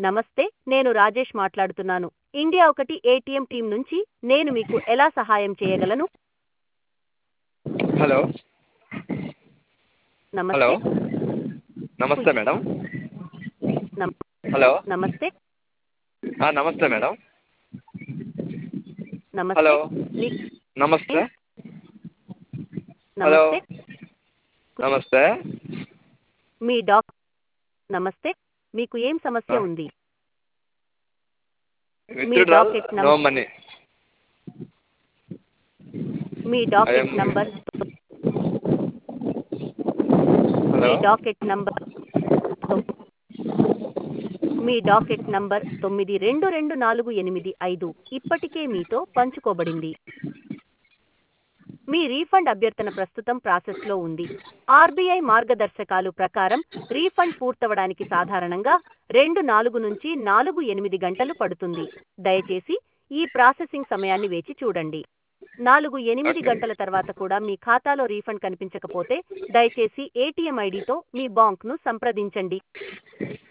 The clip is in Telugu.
నమస్తే నేను రాజేష్ మాట్లాడుతున్నాను ఇండియా ఒకటి ఏటీఎం టీం నుంచి నేను మీకు ఎలా సహాయం చేయగలను హలో హలో నమస్తే నమస్తే మేడం నమ- హలో నమస్తే ఆ, నమస్తే మేడం నమస్తే హలో మీ నమస్తే హలో నమస్తే నమస్తే మీ డాక్ నమస్తే మీకు ఏం సమస్య ఆ. ఉంది withdrawal docket no number- money మీ డాకెట్ am- నంబర్ హలో మీ డాకెట్ నంబర్ మీ డాకెట్ నంబర్ తొమ్మిది రెండు రెండు నాలుగు ఎనిమిది ఐదు ఇప్పటికే మీతో పంచుకోబడింది మీ రీఫండ్ అభ్యర్థన ప్రస్తుతం ప్రాసెస్లో ఉంది ఆర్బీఐ మార్గదర్శకాలు ప్రకారం రీఫండ్ పూర్తవడానికి సాధారణంగా రెండు నాలుగు నుంచి నాలుగు ఎనిమిది గంటలు పడుతుంది దయచేసి ఈ ప్రాసెసింగ్ సమయాన్ని వేచి చూడండి నాలుగు ఎనిమిది Okay. గంటల తర్వాత కూడా మీ ఖాతాలో రీఫండ్ కనిపించకపోతే దయచేసి ఏటీఎం ఐడితో మీ బాంక్ను సంప్రదించండి